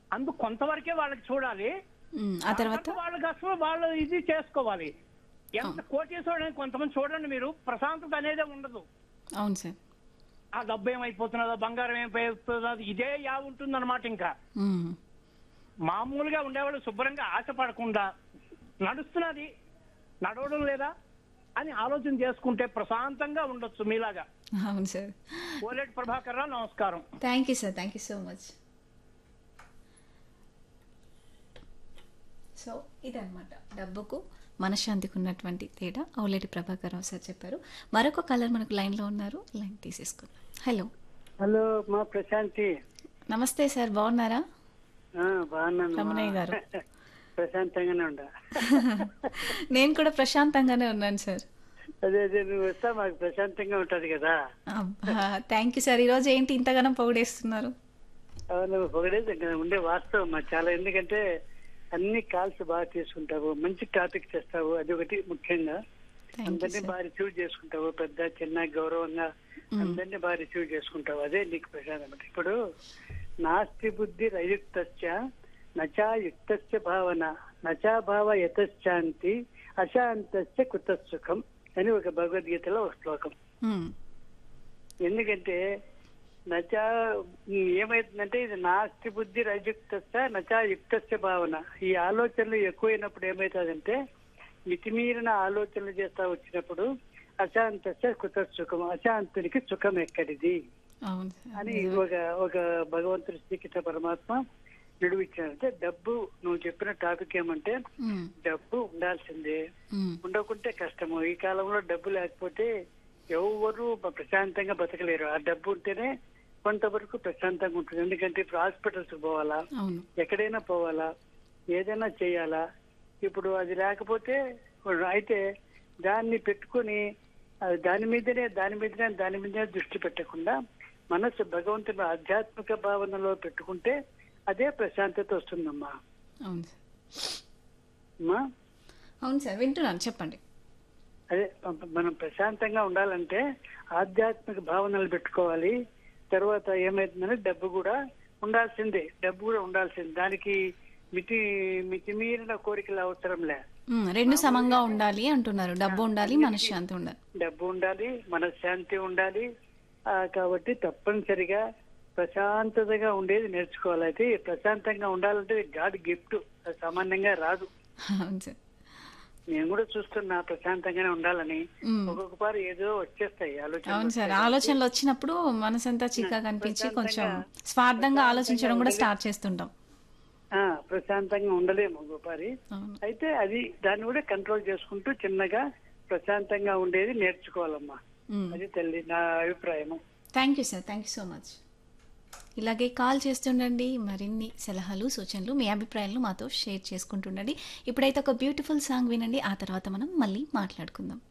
అందు కొంతవరకే వాళ్ళకి చూడాలి ఉమ్, ఆ తర్వాత తర్వాత వాళ్ళకి అసలు వాళ్ళు ఇది చేసుకోవాలి ఎంత కోటేశ్వరుడు కొంతమంది చూడండి మీరు ప్రశాంతత అనేదే ఉండదు అవును సార్ ఆ డబ్బు ఏమైపోతున్నదో బంగారం ఏమైపోతుందో ఇదే యా ఉంటుందన్నమాట ఇంకా ఉమ్, మామూలుగా ఉండేవాళ్ళు శుభ్రంగా ఆశపడకుండా నడుస్తున్నది నడవడం లేదా అని ఆలోచన చేసుకుంటే ప్రశాంతంగా ఉండొచ్చు మీలాగా అవును సార్ కోలేటి ప్రభాకర్ రావు నమస్కారం thank you sir thank you so much so ఇదన్నమాట డబ్బుకు మనశ్శాంతికి ఉన్నటువంటి తేడా అవులేటి ప్రభాకర్ రావు సార్ చెప్పారు మరొక కలర్ మనకు లైన్లో ఉన్నారు లైన్ తీసేసుకుందాం హలో హలో మా ప్రశాంతి నమస్తే సార్ బాగున్నారా ఆ, బాగున్నాను మా. రమణయ్య గారు. ప్రశాంతంగానే ఉండా నేను కూడా ప్రశాంతంగానే ఉన్నాను సార్ అదే అదే నువ్వు వస్తా మాకు ప్రశాంతంగా ఉంటది కదా థ్యాంక్ యూ సార్ ఈరోజు ఏంటి ఇంతగానో పొగిడేస్తున్నారు అవును ఒకటేది ఇంకా ఉండే వాస్తవం మా చాలా ఎందుకంటే అన్ని కాల్స్ బాగా తీసుకుంటావు మంచి టాపిక్ చేస్తావు అది ఒకటి ముఖ్యంగా థ్యాంక్ యూ అందరినీ సార్ బాగా రిసీవ్ చేసుకుంటావు పెద్ద చిన్న గౌరవంగా అందరినీ బాగా రిసీవ్ చేసుకుంటావు అదే నీకు ప్రశాంతం ఇప్పుడు నాస్తి బుద్ధి రయుక్తస్య నచా యుక్తస్య భావన నచా భావ యతశ్చాంతి అశాంతస్య కుతసుఖం అని ఒక భగవద్గీతలో ఒక శ్లోకం ఉమ్, ఎందుకంటే నచా ఏమైతుందంటే ఇది నాస్తి బుద్ధి రయుక్తస్య నచా యుక్తస్య భావన ఈ ఆలోచనలు ఎక్కువైనప్పుడు ఏమవుతుందంటే మితిమీరిన ఆలోచనలు చేస్తా వచ్చినప్పుడు అశాంతస్య కుత సుఖం అశాంతునికి సుఖం ఎక్కడిది అవును సార్ అని ఒక ఒక భగవంతుడి శ్రీకృష్ణ పరమాత్మ నిడువిచ్చాడంటే డబ్బు నువ్వు చెప్పిన టాపిక్ ఏమంటే ఉమ్, డబ్బు ఉండాల్సిందే ఉమ్, ఉండకుంటే కష్టము ఈ కాలంలో డబ్బు లేకపోతే ఎవరు ప్రశాంతంగా బతకలేరు ఆ డబ్బు ఉంటేనే కొంతవరకు ప్రశాంతంగా ఉంటుంది ఎందుకంటే ఇప్పుడు హాస్పిటల్స్ పోవాలా అవును ఎక్కడైనా పోవాలా ఏదైనా చేయాలా ఇప్పుడు అది లేకపోతే అయితే దాన్ని పెట్టుకొని అది దాని మీదనే దాని మీదనే దాని మీదనే దృష్టి పెట్టకుండా మనసు భగవంతుని ఆధ్యాత్మిక భావనలో పెట్టుకుంటే అదే ప్రశాంతత వస్తుందమ్మా అవును సార్ అమ్మా అవును సార్ వింటున్నాను చెప్పండి అదే ప- మనం ప్రశాంతంగా ఉండాలంటే ఆధ్యాత్మిక భావనలు పెట్టుకోవాలి తర్వాత ఏమైతుందంటే డబ్బు కూడా ఉండాల్సిందే డబ్బు కూడా ఉండాల్సిందే దానికి మితి మితిమీరిన కోరికలు అవసరం లే ఉమ్, రెండు సమంగా ఉండాలి అంటున్నారు డబ్బు ఉండాలి మనశ్శాంతి ఉండాలి డబ్బు ఉండాలి మనశ్శాంతి ఉండాలి ఆ, కాబట్టి తప్పనిసరిగా ప్రశాంతతగా ఉండేది నేర్చుకోవాలి అయితే ఈ ప్రశాంతంగా ఉండాలంటే గాడ్ గిఫ్ట్ అది సామాన్యంగా రాదు అవును సార్ నేను కూడా చూస్తున్నా ప్రశాంతంగానే ఉండాలని ఉమ్. ఒక్కొక్కసారి ఏదో వచ్చేస్తాయి ఆలోచన అవును సార్ ఆలోచనలు వచ్చినప్పుడు మనసంతా చిక్కగా కనిపించి కొంచెం స్వార్థంగా ఆలోచించడం కూడా స్టార్ట్ చేస్తుంటాం ఆ, ప్రశాంతంగా ఉండలేము ఒక్కొక్కసారి అవును అయితే అది దాన్ని కూడా కంట్రోల్ చేసుకుంటూ చిన్నగా ప్రశాంతంగా ఉండేది నేర్చుకోవాలమ్మా అది తల్లి నా అభిప్రాయము thank you sir thank you so much ఇలాగే కాల్ చేస్తుండండి మరిన్ని సలహాలు సూచనలు మీ అభిప్రాయాలను మాతో షేర్ చేసుకుంటుండండి ఇప్పుడైతే ఒక బ్యూటిఫుల్ సాంగ్ వినండి ఆ తర్వాత మనం మళ్ళీ మాట్లాడుకుందాం